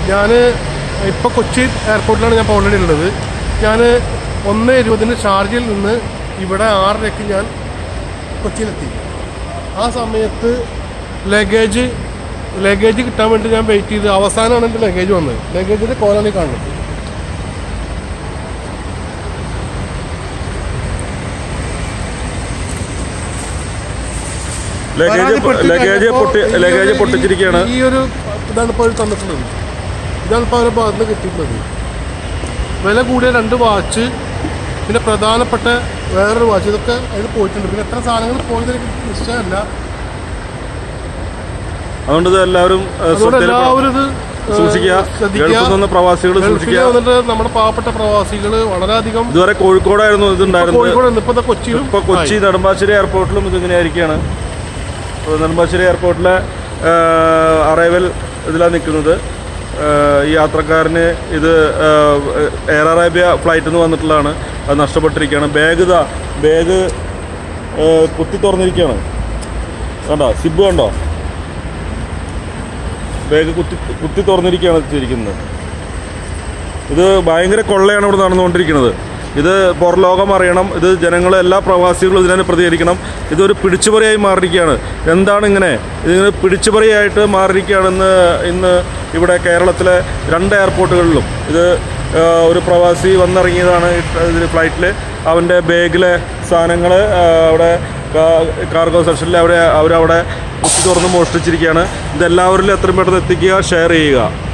ഞാൻ ഇപ്പോൾ കൊച്ചി എയർപോർട്ടിലാണ് ഞാൻ ഇപ്പോൾ ഓൾറെഡി ഉള്ളത് ഞാൻ ഒന്ന് ഇരുപതിന് ഷാർജയിൽ നിന്ന് ഇവിടെ ആറരയ്ക്ക് ഞാൻ കൊച്ചിയിലെത്തി ആ സമയത്ത് ലഗേജ് ലഗേജ് കിട്ടാൻ വേണ്ടി ഞാൻ വെയിറ്റ് ചെയ്ത് അവസാനമാണ് എൻ്റെ ലഗേജ് വന്നത് ലഗേജിൻ്റെ കോലാണ് ഈ കാണുന്നത് ലഗേജ് പരാതിപ്പെട്ട് ലഗേജ് കഴിഞ്ഞപ്പോൾ പൊട്ടി ഈ ഒരു- ലഗേജ് പൊട്ടിച്ചിരിക്കുകയാണ് ഈ ഒരു ഇതാണ് ഇപ്പോൾ അവർ തന്നിട്ടുള്ളത് ഇതാണ് ഇപ്പോൾ അവരുടെ ഭാഗത്ത് നിന്ന് കിട്ടിയിട്ടുള്ളത് വില കൂടിയ രണ്ട് വാച്ച് പിന്നെ പ്രധാനപ്പെട്ട വേറൊരു വാച്ച് ഇതൊക്കെ അതിൽ പോയിട്ടുണ്ട് പിന്നെ എത്ര സാധനങ്ങൾ പോയത് എനിക്ക് നിശ്ചയമല്ല അതുകൊണ്ട് ഇത് എല്ലാവരും ഏഹ്, അതുകൊണ്ട് ശ്രദ്ധയിൽ എല്ലാവരും ഇത് ഏഹ്, സൂക്ഷിക്കുക ശ്രദ്ധിക്കുക. ഗൾഫിൽ നിന്ന് പ്രവാസികൾ ഗൾഫിൽ സൂക്ഷിക്കുക വന്നിട്ട് നമ്മുടെ പാവപ്പെട്ട പ്രവാസികൾ വളരെയധികം ഇതുവരെ കോഴിക്കോടായിരുന്നു ഇതുണ്ടായിരുന്നത് കോഴിക്കോട് ഇപ്പൊ കൊച്ചിയിലും ഇപ്പോൾ കൊച്ചി നെടുമ്പാശ്ശേരി എയർപോർട്ടിലും ഇതിങ്ങനെ ആയിരിക്കുകയാണ് ഇപ്പോൾ നെടുമ്പാശ്ശേരി എയർപോർട്ടിലെ അറൈവൽ ഇതിലാണ് നിൽക്കുന്നത് ഏഹ്, ഈ യാത്രക്കാരന് ഇത് ഏഹ്, എയർ അറേബ്യ ഫ്ലൈറ്റിൽ നിന്ന് വന്നിട്ടുള്ളതാണ് അത് നഷ്ടപ്പെട്ടിരിക്കുകയാണ് ബാഗ് ഇതാ ബാഗ് ഏഹ്, കുത്തി തുറന്നിരിക്കുകയാണ് കണ്ടോ സിബ് കണ്ടോ ബാഗ് കുത്തി കുത്തി തുറന്നിരിക്കുകയാണ് ചെയ്തിരിക്കുന്നത് ഇത് ഭയങ്കര കൊള്ളയാണ് ഇവിടെ നടന്നുകൊണ്ടിരിക്കുന്നത് ഇത് പുറം ലോകം അറിയണം ഇത് ജനങ്ങൾ എല്ലാ പ്രവാസികളും ഇതിനെ പ്രതികരിക്കണം ഇതൊരു പിടിച്ചുപറിയായി മാറിയിരിക്കുകയാണ് എന്താണ് ഇങ്ങനെ ഇതിങ്ങനെ പിടിച്ചുപറിയായിട്ട് മാറിയിരിക്കുകയാണെന്ന് ഇന്ന് ഇവിടെ കേരളത്തിലെ രണ്ട് എയർപോർട്ടുകളിലും ഇത് ആ, ഒരു പ്രവാസി വന്നിറങ്ങിയതാണ് ഇതിൽ ഫ്ലൈറ്റിൽ അവൻ്റെ ബാഗിലെ സാധനങ്ങൾ അവിടെ കാർഗോ സെക്ഷനിൽ അവിടെ അവരവിടെ കുത്തി തുറന്ന് മോഷ്ടിച്ചിരിക്കുകയാണ് ഇതെല്ലാവരിലും എത്രയും പെട്ടെന്ന് എത്തിക്കുക ഷെയർ ചെയ്യുക